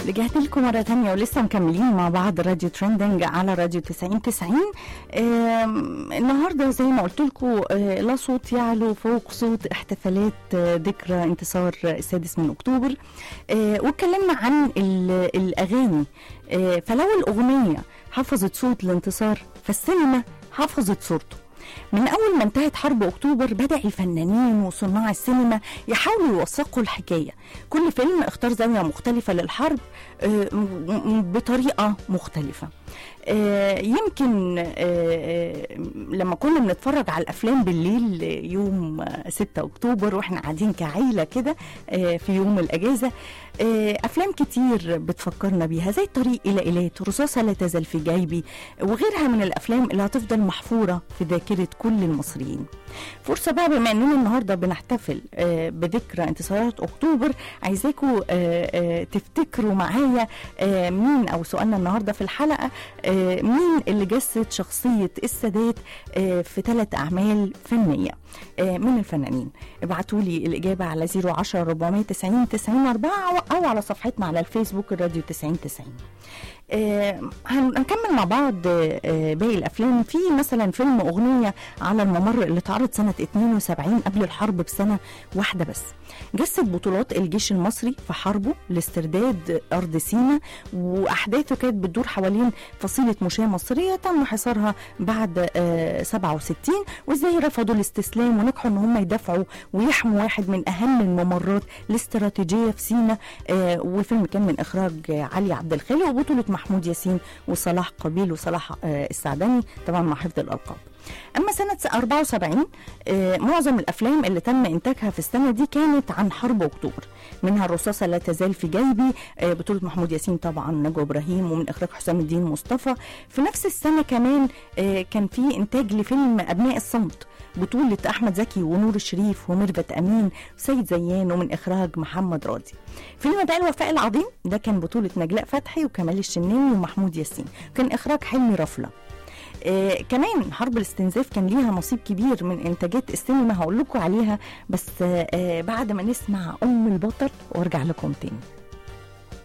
رجعت لكم مرة تانية ولسه مكملين مع بعض راديو ترندنج على راديو 90 90 آم، النهارده زي ما قلت لكم آه، لا صوت يعلو فوق صوت احتفالات آه، ذكرى انتصار السادس من اكتوبر آه، واتكلمنا عن ال- الاغاني آه، فلو الاغنية حفظت صوت الانتصار فالسينما حفظت صورته من أول ما انتهت حرب أكتوبر بدأ الفنانين وصناع السينما يحاولوا يوثقوا الحكاية كل فيلم اختار زاوية مختلفة للحرب آه، م- م- بطريقة مختلفة آه، يمكن آه، آه، لما كنا بنتفرج على الافلام بالليل آه، يوم آه، 6 اكتوبر واحنا قاعدين كعيله كده آه، في يوم الاجازه آه، افلام كتير بتفكرنا بيها زي الطريق الى ايلات رصاصه لا تزال في جيبي وغيرها من الافلام اللي هتفضل محفوره في ذاكره كل المصريين فرصه بقى بما اننا النهارده بنحتفل آه، بذكرى انتصارات اكتوبر عايزاكم تفتكروا معايا آه، مين او سؤالنا النهارده في الحلقه آه، مين اللي جسد شخصيه السادات آه، في ثلاث اعمال فنيه آه، من الفنانين ابعتوا لي الاجابه على 010 490 90 4 أو- او على صفحتنا على الفيسبوك الراديو 90 90 آه، هن- هنكمل مع بعض آه، آه، باقي الافلام في مثلا فيلم اغنيه على الممر اللي اتعرض سنه 72 قبل الحرب بسنه واحده بس جسد بطولات الجيش المصري في حربه لاسترداد ارض سيناء واحداثه كانت بتدور حوالين فصيله مشاه مصريه تم حصارها بعد آه، 67 وازاي رفضوا الاستسلام ونجحوا ان هم يدافعوا ويحموا واحد من اهم الممرات الاستراتيجيه في سيناء آه، والفيلم كان من اخراج آه، علي عبد الخالق وبطوله محمود ياسين وصلاح قبيل وصلاح آه، السعدني طبعا مع حفظ الالقاب اما سنه 74 آه، معظم الافلام اللي تم انتاجها في السنه دي كانت عن حرب اكتوبر منها الرصاصه لا تزال في جيبي آه، بطوله محمود ياسين طبعا نجوى ابراهيم ومن اخراج حسام الدين مصطفى في نفس السنه كمان آه، كان في انتاج لفيلم ابناء الصمت بطولة أحمد زكي ونور الشريف وميرفت أمين وسيد زيان ومن إخراج محمد راضي فيلم بقى الوفاء العظيم ده كان بطولة نجلاء فتحي وكمال الشناوي ومحمود ياسين كان إخراج حلمي رفلة آه كمان حرب الاستنزاف كان ليها نصيب كبير من انتاجات السينما هقول لكم عليها بس آه آه بعد ما نسمع ام البطل وارجع لكم تاني